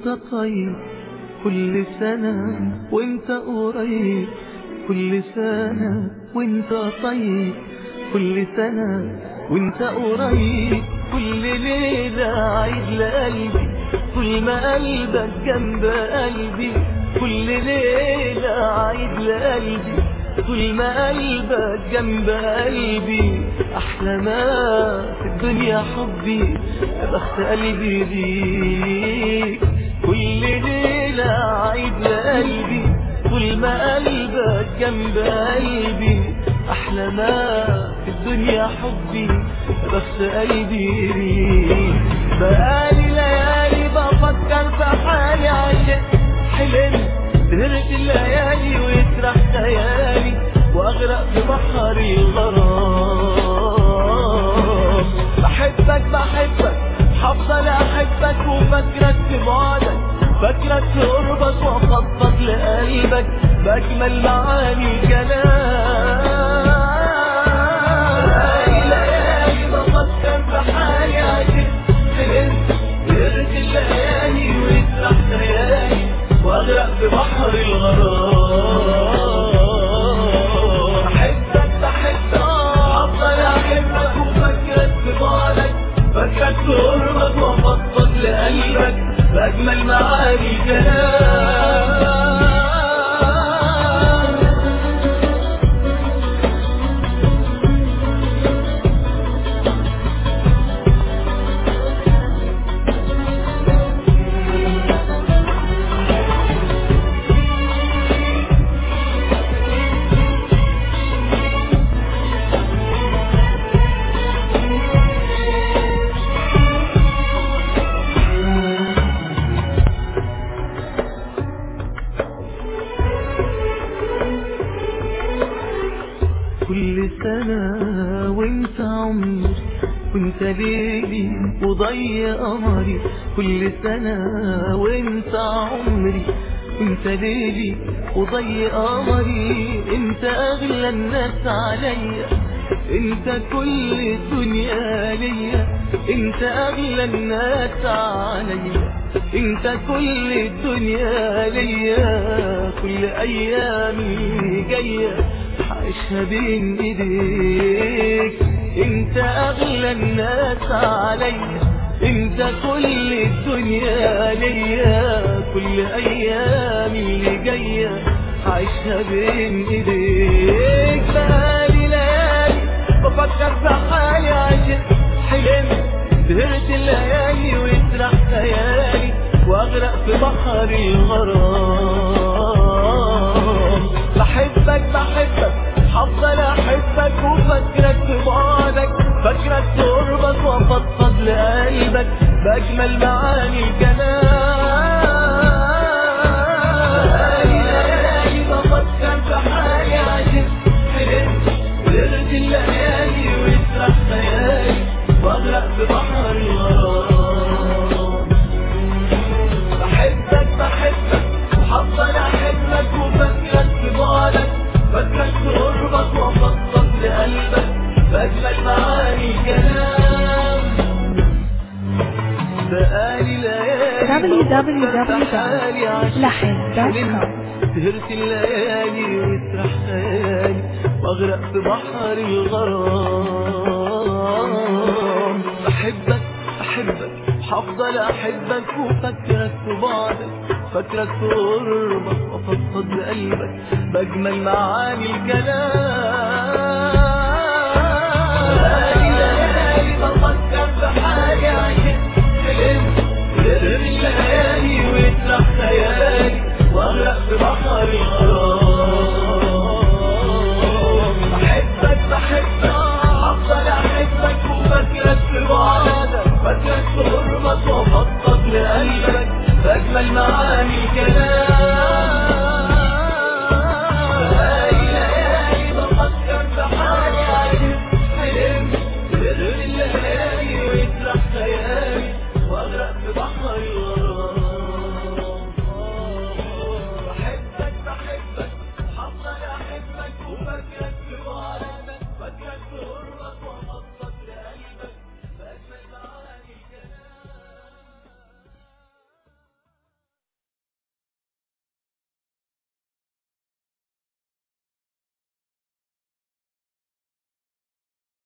وانت طيب كل سنة وانت قريب كل سنة وانت طيب كل سنة وانت قريب كل ليلة عيد لقلبي كل ما قلبك جنب قلبي كل ليلة عيد لقلبي كل ما قلبك جنب قلبي أحلى ما في الدنيا حبي يا بخت قلبي بيك كل ليلة عيد لقلبي كل ما قلبك جنب قلبي أحلى ما في الدنيا حبي يا بخت قلبي بيك بقالي ليالي بفكر في حالي عشان حلمت سهرت الليالي ويسرح خيالي واغرق في بحر الغرام بحبك بحبك حفضل احبك وفكرك في بعدك فكرك في قربك وافضفض لقلبك باجمل معاني الكلام ليالي بفكر في حالي عشان حلمت سهرت الليالي ويسرح خيالي واغرق في بحر الغرام احبك بحبك افضل احبك وفكرك في بعدك فكرك في قربك وافضفض لقلبك باجمل معاني الكلام كل سنة وانت عمري وانت ليلي وضي قمري كل سنة وانت عمري انت ليلي وضي قمري انت اغلى الناس عليا انت كل الدنيا ليا انت اغلى الناس عليا انت كل الدنيا ليا كل ايامي جايه عايشها بين ايديك انت اغلى الناس عليا انت كل الدنيا ليا كل ايامي اللي جايه عايشها بين ايديك بقالي ليالي بفكر في حالي عشان حلمت سهرت الليالي ويسرح خيالي واغرق في بحر الغرام بحبك بحبك هفضل احبك وفكرك في بعدك فكرك في قربك وافضفض لقلبك باجمل معاني الكلام بفكر في حالي عشان حلمت سهرت الليالي ويسرح خيالي واغرق في بحر الغرام بحبك بحبك وهفضل احبك وفكرك في بعدك فكرك في قربك وافضفض لقلبك باجمل معاني الكلام بقالي ليالي www.lahib.com سهرت الليالي ويسرح خيالي واغرق في بحر الغرام بحبك احبك هفضل احبك وفكرك في بعدك فكرك في قربك وافضفض لقلبك باجمل معاني الكلام